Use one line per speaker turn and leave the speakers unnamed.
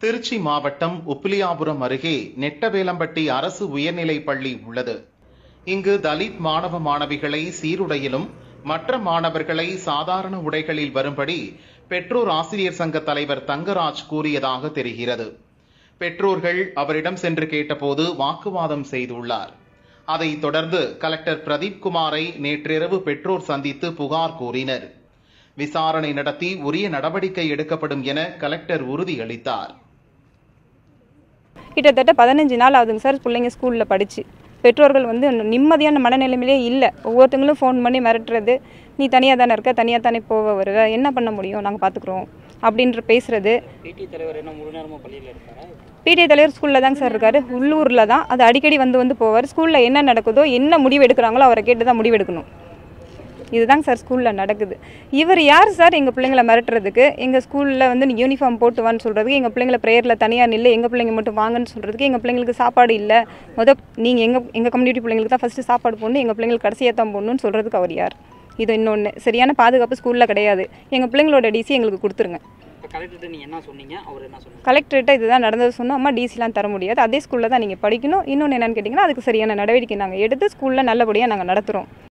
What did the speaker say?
திருச்சி மாவட்டம் உப்பிலியாபுரம் அருகே நெட்டவேலம்பட்டி அரசு உயர்நிலைப் பள்ளி உள்ளது இங்கு தலித் மாணவ மாணவிகளை சீருடையிலும் மற்ற மாணவர்களை சாதாரண உடைகளில் வரும்படி பெற்றோர் ஆசிரியர் சங்க தலைவர் தங்கராஜ் கூறியதாக தெரிகிறது பெற்றோர்கள் அவரிடம் சென்று கேட்டபோது வாக்குவாதம் செய்துள்ளார் அதைத் தொடர்ந்து கலெக்டர் பிரதீப் குமாரை நேற்றிரவு பெற்றோர் சந்தித்து புகார் கூறினர் விசாரணை நடத்தி உரிய நடவடிக்கை எடுக்கப்படும் என கலெக்டர் உறுதியளித்தார்
கிட்டத்தட்ட பதினஞ்சு நாள் ஆகுதுங்க சார் பிள்ளைங்க ஸ்கூலில் படித்து பெற்றோர்கள் வந்து நிம்மதியான மனநிலைமையிலே இல்லை ஒவ்வொருத்தங்களும் ஃபோன் பண்ணி மிரட்டுறது நீ தனியாக தானே இருக்க தனியாக தானே போக வருவ என்ன பண்ண முடியும் நாங்கள் பார்த்துக்குறோம் அப்படின்ற பேசுறது
பிடி தலைவர் என்ன முழு நேரமும் பள்ளியில் இருக்காரா
பிடிஏ தலைவர் ஸ்கூலில் தாங்க சார் இருக்காரு உள்ளூரில் தான் அது அடிக்கடி வந்து வந்து போவார் ஸ்கூலில் என்ன நடக்குதோ என்ன முடிவு எடுக்கிறாங்களோ அவரை கேட்டு தான் முடிவு எடுக்கணும் இதுதாங்க சார் ஸ்கூலில் நடக்குது இவர் யார் சார் எங்கள் பிள்ளைங்களை மிரட்டுறதுக்கு எங்கள் ஸ்கூலில் வந்து நீ யூனிஃபார்ம் போட்டு வான்னு சொல்கிறதுக்கு எங்கள் பிள்ளைங்கள ப்ரேயரில் தனியாக நில்லு எங்கள் பிள்ளைங்க மட்டும் வாங்கன்னு சொல்கிறதுக்கு எங்கள் பிள்ளைங்களுக்கு சாப்பாடு இல்லை முத நீங்கள் எங்கள் எங்கள் கம்யூனிட்டி பிள்ளைங்களுக்கு தான் ஃபஸ்ட்டு சாப்பாடு போடணும் எங்கள் பிள்ளைங்களுக்கு கடைசியாக தான் போடணும்னு சொல்கிறதுக்கு அவர் யார் இது இன்னொன்று சரியான பாதுகாப்பு ஸ்கூலில் கிடையாது எங்கள் பிள்ளைங்களோட டிசி எங்களுக்கு கொடுத்துருங்க
இப்போ கலெக்டர்கிட்ட நீங்கள் என்ன சொன்னீங்க அவர் என்ன சொன்னாங்க
கலெக்டர்கிட்ட இதுதான் நடந்தது சொன்னோம் அம்மா டிசிலாம் தர முடியாது அதே ஸ்கூலில் தான் நீங்கள் படிக்கணும் இன்னொன்று என்னன்னு கேட்டிங்கன்னா அதுக்கு சரியான நடவடிக்கை நாங்கள் எடுத்து ஸ்கூலில் நல்லபடியாக நாங்கள் நடத்துகிறோம்